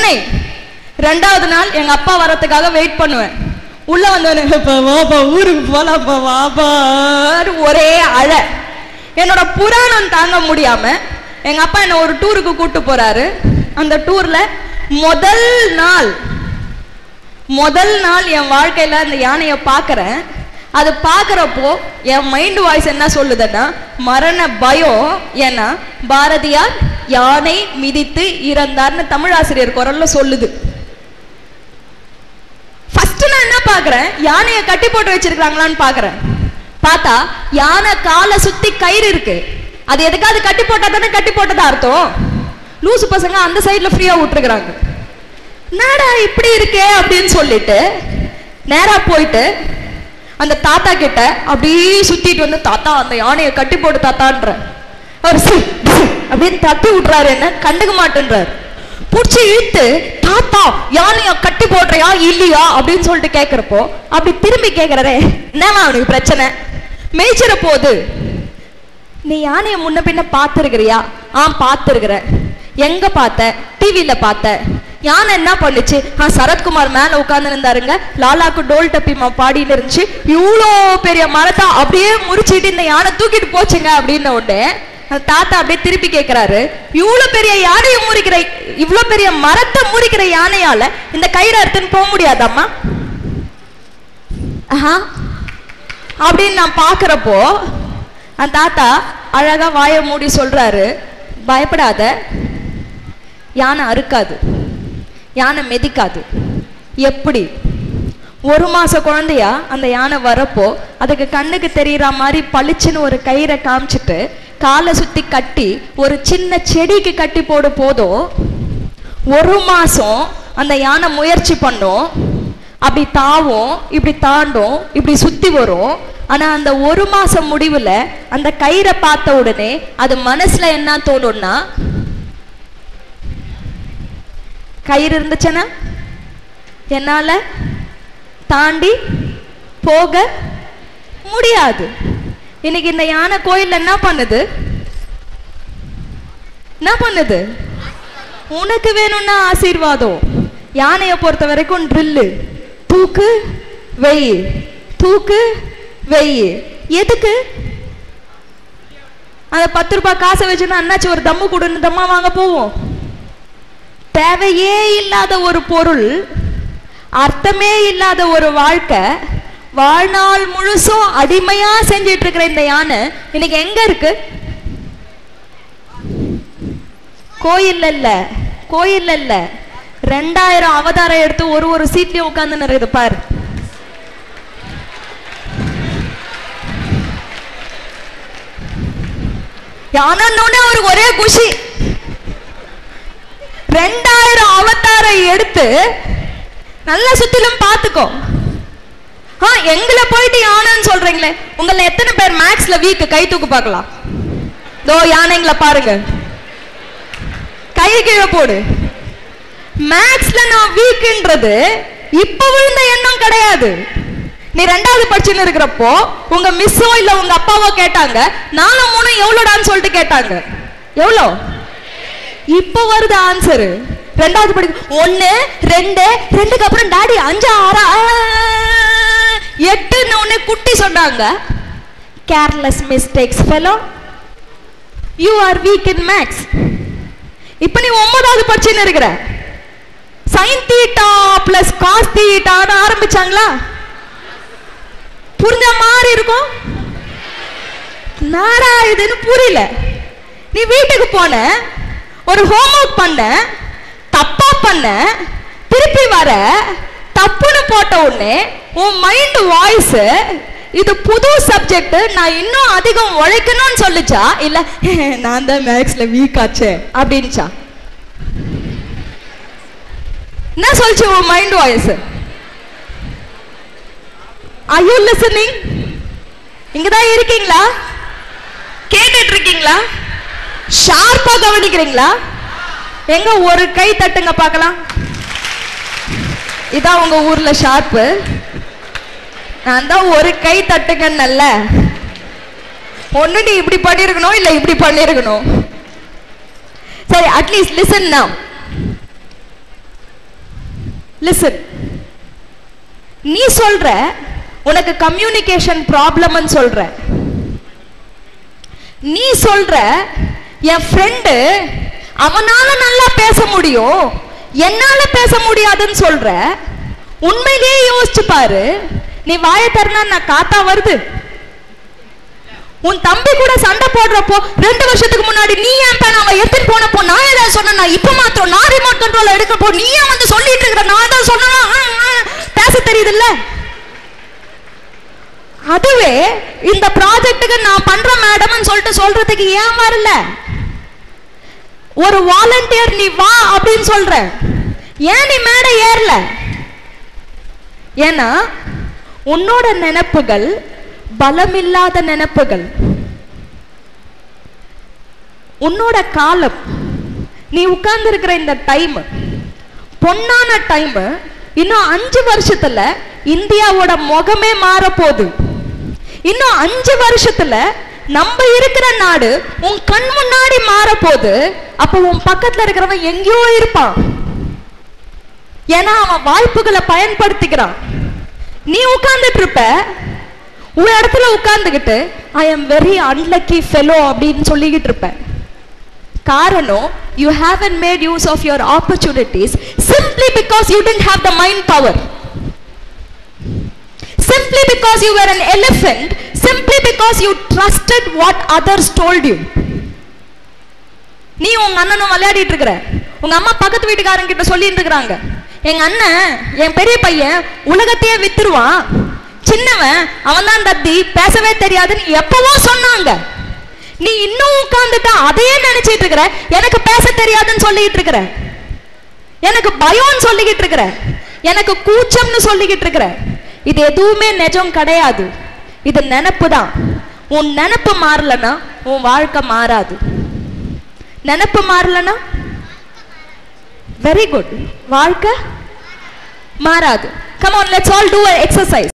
பிரச்சனை ரெண்டாவது நாள் எங்க அப்பா வரத்துக்காக வெயிட் பண்ணுவேன் உள்ள வந்தவனே "அப்பா, வாப்பா ஊருக்கு போலாப்பா வாப்பா ஒரே அழ என்னோட புராணம் தாங்க முடியாம எங்க அப்பா என்ன ஒரு டூருக்கு கூட்டு போறாரு அந்த டூர்ல முதல் நாள் முதல் நாள் என் வாழ்க்கையில அந்த யானையை பார்க்கறேன் அது பார்க்கறப்போ என் மைண்ட் வாய்ஸ் என்ன சொல்லுதுன்னா மரண பயம் ஏன்னா பாரதியார் யானை மிதித்து இறந்தார்னு தமிழாசிரியர் குரல்ல சொல்லுது ஃபர்ஸ்ட் நான் என்ன பார்க்கறேன் யானையை கட்டி போட்டு வச்சிருக்காங்களான்னு பார்க்கறேன் பார்த்தா யானை காலை சுத்தி கயிறு இருக்கு அது எதுக்காவது கட்டி போட்டா தானே கட்டி போட்டதா அர்த்தம் லூசு பசங்க அந்த சைடுல ஃப்ரீயா விட்டுருக்காங்க என்னடா இப்படி இருக்கே அப்படின்னு சொல்லிட்டு நேரா போயிட்டு அந்த தாத்தா கிட்ட அப்படியே சுத்திட்டு வந்து தாத்தா அந்த யானையை கட்டி போட்டு தாத்தான்ற அவர் சி சி அப்படின்னு தட்டி விட்றாரு என்ன கண்டுக்க மாட்டேன்றாரு புடிச்சு இழுத்து தாத்தா யானைய கட்டி போடுறியா இல்லையா அப்படின்னு சொல்லிட்டு கேக்குறப்போ அப்படி திரும்பி கேக்குறாரே என்னமா அவனுக்கு பிரச்சனை மேய்ச்சிட போகுது நீ யானையை முன்ன பின்ன பார்த்துருக்கிறியா ஆ பார்த்துருக்குறேன் எங்க பார்த்த டிவியில பார்த்த யானை என்ன பண்ணுச்சு ஆ சரத்குமார் மேல உட்கார்ந்து இருந்தாருங்க லாலாக்கு டோல் டப்பிமா பாடின்னு இருந்துச்சு இவ்வளோ பெரிய மரத்தை அப்படியே முறிச்சிட்டு இந்த யானை தூக்கிட்டு போச்சுங்க அப்படின்ன உடனே அந்த தாத்தா அப்படியே திருப்பி கேக்குறாரு இவ்வளவு பெரிய யானையை முறிக்கிற இவ்வளவு பெரிய மரத்தை முறிக்கிற யானையால இந்த கயிறு அறுத்துன்னு போக முடியாதாம்மா ஆஹா அப்படின்னு நான் பார்க்கறப்போ அந்த தாத்தா அழகா வாயை மூடி சொல்றாரு பயப்படாத யானை அறுக்காது யானை மிதிக்காது எப்படி ஒரு மாச குழந்தையா அந்த யானை வரப்போ அதுக்கு கண்ணுக்கு தெரியற மாதிரி பளிச்சுன்னு ஒரு கயிறை காமிச்சிட்டு காலை சுத்தி கட்டி ஒரு சின்ன செடிக்கு கட்டி போடு போதும் ஒரு மாசம் அந்த யானை முயற்சி பண்ணும் அப்படி தாவும் இப்படி தாண்டும் இப்படி சுத்தி வரும் ஆனா அந்த ஒரு மாசம் முடிவுல அந்த கயிறை பார்த்த உடனே அது மனசுல என்ன தோணும்னா கயிறு இருந்துச்சுன்னா என்னால தாண்டி போக முடியாது இன்னைக்கு இந்த யானை கோயில்ல என்ன பண்ணுது என்ன பண்ணுது உனக்கு வேணும்னா ஆசீர்வாதம் யானையை பொறுத்த வரைக்கும் ட்ரில்லு தூக்கு வெய் தூக்கு வெய் எதுக்கு அந்த பத்து ரூபாய் காசை வச்சுன்னா அண்ணாச்சி ஒரு தம்மு கொடுன்னு தம்மா வாங்க போவோம் தேவையே இல்லாத ஒரு பொருள் அர்த்தமே இல்லாத ஒரு வாழ்க்கை வாழ்நாள் முழுசும் அடிமையா செஞ்சிட்டு இருக்கிற இந்த யானை இன்னைக்கு எங்க இருக்கு கோயில்ல இல்ல கோயில்ல இல்ல ரெண்டாயிரம் அவதாரம் எடுத்து ஒரு ஒரு சீட்லயும் உட்கார்ந்து இருக்குது பாரு யானன்னொன்னே அவருக்கு ஒரே குஷி ரெண்டாயிரம் அவதாரம் எடுத்து நல்லா சுத்திலும் பார்த்துக்கோ ஆ எங்களை போயிட்டு யானைன்னு சொல்றீங்களே உங்களை எத்தனை பேர் மேக்ஸ்ல வீக் கை தூக்கு பார்க்கலாம் தோ யானைங்களை பாருங்க கை கீழே போடு மேக்ஸ்ல நான் வீக்ன்றது இப்ப விழுந்த எண்ணம் கிடையாது நீ ரெண்டாவது படிச்சுன்னு இருக்கிறப்போ உங்க மிஸ்ஸோ இல்ல உங்க அப்பாவோ கேட்டாங்க நானும் மூணு எவ்வளோடான்னு சொல்லிட்டு கேட்டாங்க எவ்வளோ இப்ப வருது ஆன்சர் ரெண்டாவது படி ஒண்ணு ரெண்டு ரெண்டுக்கு அப்புறம் டாடி அஞ்சு ஆறா எட்டுன்னு உடனே குட்டி சொன்னாங்க careless mistakes fellow you are weak in maths இப்ப நீ ஒன்பதாவது படிச்சுன்னு இருக்கிற சைன் தீட்டா பிளஸ் காஸ் தீட்டான்னு ஆரம்பிச்சாங்களா புரிஞ்ச மாதிரி இருக்கும் நாடா இதுன்னு புரியல நீ வீட்டுக்கு போன ஒரு ஹோம்ஒர்க் பண்ண தப்பா பண்ண திருப்பி வர தப்புன்னு போட்ட உடனே உன் மைண்ட் வாய்ஸ் இது புது சப்ஜெக்ட் நான் இன்னும் அதிகம் உழைக்கணும்னு சொல்லுச்சா இல்ல நான் தான் மேக்ஸ்ல வீக் ஆச்சே அப்படின்ச்சா என்ன சொல்லுச்சு உன் mind voice are you listening இங்கதான் இருக்கீங்களா கேட்டுட்டு இருக்கீங்களா ஷார்ப்பா கவனிக்கிறீங்களா எங்க ஒரு கை தட்டுங்க பார்க்கலாம் இதான் உங்க ஊர்ல ஷார்ப்பு நான் தான் ஒரு கை தட்டுங்கன்னல்ல ஒண்ணு நீ இப்படி பண்ணிருக்கணும் இல்ல இப்படி பண்ணிருக்கணும் சரி அட்லீஸ்ட் லிசன் now லிசன் நீ சொல்ற உனக்கு கம்யூனிகேஷன் ப்ராப்ளம்னு சொல்ற நீ சொல்ற என் ஃப்ரெண்டு அவனால நல்லா பேச முடியும் என்னால பேச முடியாதுன்னு சொல்ற உண்மையிலேயே யோசிச்சு பாரு நீ வாயை திறனா நான் காத்தா வருது உன் தம்பி கூட சண்டை போடுறப்போ ரெண்டு வருஷத்துக்கு முன்னாடி நீ ஏன் பேன் அவன் எடுத்துட்டு போனப்போ நான் ஏதாவது சொன்னா இப்ப மாத்திரம் நான் ரிமோட் கண்ட்ரோல் எடுக்கப்போ நீ ஏன் வந்து சொல்லிட்டு இருக்கிற நான் ஏதாவது சொன்னா பேச தெரியுதுல்ல அதுவே இந்த ப்ராஜெக்ட்டுக்கு நான் பண்ற மேடம்னு சொல்லிட்டு சொல்றதுக்கு ஏன் வரல ஒரு வாலண்டியர் நீ வா அப்படின்னு சொல்ற ஏன் நீ மேடை ஏறல ஏன்னா உன்னோட நினைப்புகள் பலமில்லாத நினைப்புகள் உன்னோட காலம் நீ உட்கார்ந்து இருக்கிற இந்த டைம் பொன்னான டைம் இன்னும் அஞ்சு வருஷத்துல இந்தியாவோட முகமே மாற போகுது இன்னும் அஞ்சு வருஷத்துல நம்ம இருக்கிற நாடு உன் கண் முன்னாடி மாற போகுது அப்ப உன் பக்கத்துல இருக்கிறவன் எங்கேயோ இருப்பான் ஏன்னா அவன் வாய்ப்புகளை பயன்படுத்திக்கிறான் நீ உட்கார்ந்துட்டு இருப்ப உன் இடத்துல உட்கார்ந்துகிட்டு I am very unlucky fellow அப்படின்னு சொல்லிக்கிட்டு இருப்ப காரணம் you haven't made use of your opportunities simply because you tend have the mind power simply because you were an elephant, simply because you trusted what others told you. நீ உங்க அண்ணனும் விளையாடிட்டு இருக்கிற உங்க அம்மா பக்கத்து வீட்டுக்காரங்க கிட்ட சொல்லிட்டு இருக்கிறாங்க எங்க அண்ணன் என் பெரிய பையன் உலகத்தையே வித்துருவான் சின்னவன் அவன் தான் தத்தி பேசவே தெரியாதுன்னு எப்பவோ சொன்னாங்க நீ இன்னும் உட்கார்ந்துட்டு அதையே நினைச்சிட்டு இருக்கிற எனக்கு பேச தெரியாதுன்னு சொல்லிட்டு இருக்கிற எனக்கு பயம்னு சொல்லிக்கிட்டு இருக்கிற எனக்கு கூச்சம்னு சொல்லிக்கிட்டு இருக்கிற இது எதுவுமே நிஜம் கிடையாது இது நினப்பு தான் உன் நினப்பு மாறலன்னா உன் வாழ்க்கை மாறாது நினப்பு மாறலன்னா வெரி குட் வாழ்க்கை மாறாது come on let's all do exercise